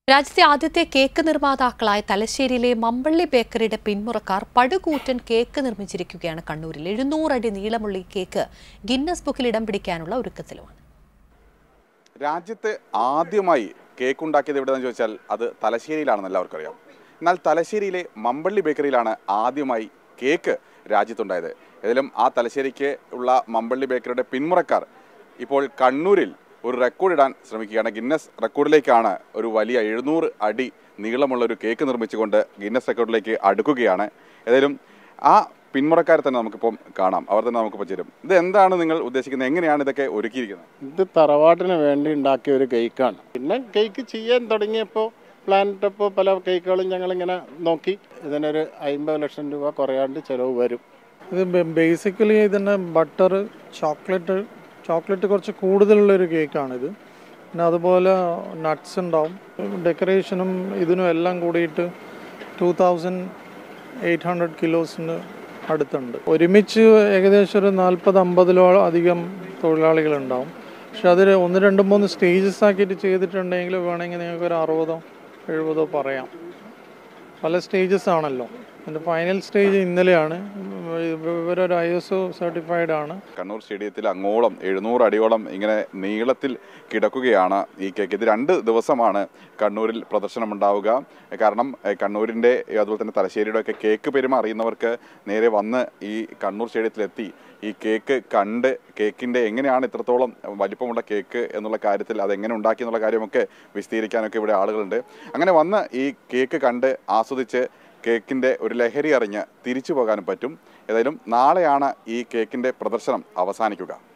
രാജ്യത്തെ ആദ്യത്തെ കേക്ക് നിർമ്മാതാക്കളായ തലശ്ശേരിയിലെ മമ്പള്ളി ബേക്കറിയുടെ പിന്മുറക്കാർ പടുകൂറ്റൻ കേക്ക് നിർമ്മിച്ചിരിക്കുകയാണ് കണ്ണൂരിൽ എഴുന്നൂറടി നീളമുള്ള ഈ കേക്ക് ഗിന്നസ് ബുക്കിൽ ഇടം പിടിക്കാനുള്ള ഒരുക്കത്തിലുമാണ് രാജ്യത്ത് ആദ്യമായി കേക്ക് ഉണ്ടാക്കിയത് എവിടെയെന്ന് ചോദിച്ചാൽ അത് തലശ്ശേരിയിലാണെന്ന് എല്ലാവർക്കും അറിയാം എന്നാൽ തലശ്ശേരിയിലെ മമ്പള്ളി ബേക്കറിയിലാണ് ആദ്യമായി കേക്ക് രാജ്യത്തുണ്ടായത് ഏതായാലും ആ തലശ്ശേരിക്ക് ഉള്ള മമ്പള്ളി ബേക്കറിയുടെ പിന്മുറക്കാർ ഇപ്പോൾ കണ്ണൂരിൽ ഒരു റെക്കോർഡ് ഇടാൻ ശ്രമിക്കുകയാണ് ഗിന്നസ് റെക്കോർഡിലേക്കാണ് ഒരു വലിയ എഴുന്നൂറ് അടി നീളമുള്ള ഒരു കേക്ക് നിർമ്മിച്ചുകൊണ്ട് ഗിന്നസ് റെക്കോർഡിലേക്ക് അടുക്കുകയാണ് ഏതായാലും ആ പിന്മുറക്കാരെ തന്നെ നമുക്കിപ്പം കാണാം അവർ തന്നെ നമുക്കിപ്പോൾ ചേരും ഇത് എന്താണ് നിങ്ങൾ ഉദ്ദേശിക്കുന്നത് എങ്ങനെയാണ് ഇതൊക്കെ ഒരുക്കിയിരിക്കുന്നത് ഇത് തറവാട്ടിന് വേണ്ടി ഉണ്ടാക്കിയ ഒരു കേക്കാണ് പിന്നെ കേക്ക് ചെയ്യാൻ തുടങ്ങിയപ്പോൾ പ്ലാനിട്ടപ്പോൾ പല കേക്കുകളും ഞങ്ങളിങ്ങനെ നോക്കി ഇതിനൊരു അമ്പത് ലക്ഷം രൂപ കുറയാണ്ട് ചിലവ് വരും ഇത് ബേസിക്കലി ഇതിൻ്റെ ബട്ടർ ചോക്ലേറ്റ് ചോക്ലേറ്റ് കുറച്ച് കൂടുതലുള്ളൊരു കേക്കാണിത് പിന്നെ അതുപോലെ നട്ട്സ് ഉണ്ടാവും ഡെക്കറേഷനും ഇതിനും എല്ലാം കൂടിയിട്ട് ടു തൗസൻഡ് എയ്റ്റ് ഹൺഡ്രഡ് കിലോസിന് അടുത്തുണ്ട് ഒരുമിച്ച് ഏകദേശം ഒരു നാൽപ്പത് അമ്പതിലോ അധികം തൊഴിലാളികളുണ്ടാവും പക്ഷെ അതിൽ ഒന്ന് രണ്ട് മൂന്ന് സ്റ്റേജസ് ആക്കിയിട്ട് ചെയ്തിട്ടുണ്ടെങ്കിൽ വേണമെങ്കിൽ നിങ്ങൾക്ക് ഒരു അറുപതോ എഴുപതോ പറയാം പല സ്റ്റേജസ് ആണല്ലോ എൻ്റെ ഫൈനൽ സ്റ്റേജ് ഇന്നലെയാണ് ഇവരൊരു ഐ എസ് ഒ സർട്ടിഫൈഡ് ആണ് കണ്ണൂർ സ്റ്റേഡിയത്തിൽ അങ്ങോളം എഴുന്നൂറ് അടിയോളം ഇങ്ങനെ നീളത്തിൽ കിടക്കുകയാണ് ഈ കേക്ക് ഇത് രണ്ട് ദിവസമാണ് കണ്ണൂരിൽ പ്രദർശനം ഉണ്ടാവുക കാരണം എഹ്, കണ്ണൂരിൻ്റെ അതുപോലെ തന്നെ തലശ്ശേരിയുടെ ഒക്കെ കേക്ക് പെരുമ അറിയുന്നവർക്ക് നേരെ വന്ന് ഈ കണ്ണൂർ സ്റ്റേഡിയത്തിലെത്തി ഈ കേക്ക് കണ്ട് കേക്കിൻ്റെ എങ്ങനെയാണ് ഇത്രത്തോളം വലിപ്പമുള്ള കേക്ക് എന്നുള്ള കാര്യത്തിൽ അതെങ്ങനെ ഉണ്ടാക്കി എന്നുള്ള കാര്യമൊക്കെ വിശദീകരിക്കാനൊക്കെ ഇവിടെ ആളുകളുണ്ട് അങ്ങനെ വന്ന് ഈ കേക്ക് കണ്ട് ആസ്വദിച്ച് കേക്കിൻ്റെ ഒരു ലഹരി അറിഞ്ഞ് തിരിച്ചു പോകാനും പറ്റും ഏതായാലും നാളെയാണ് ഈ കേക്കിൻ്റെ പ്രദർശനം അവസാനിക്കുക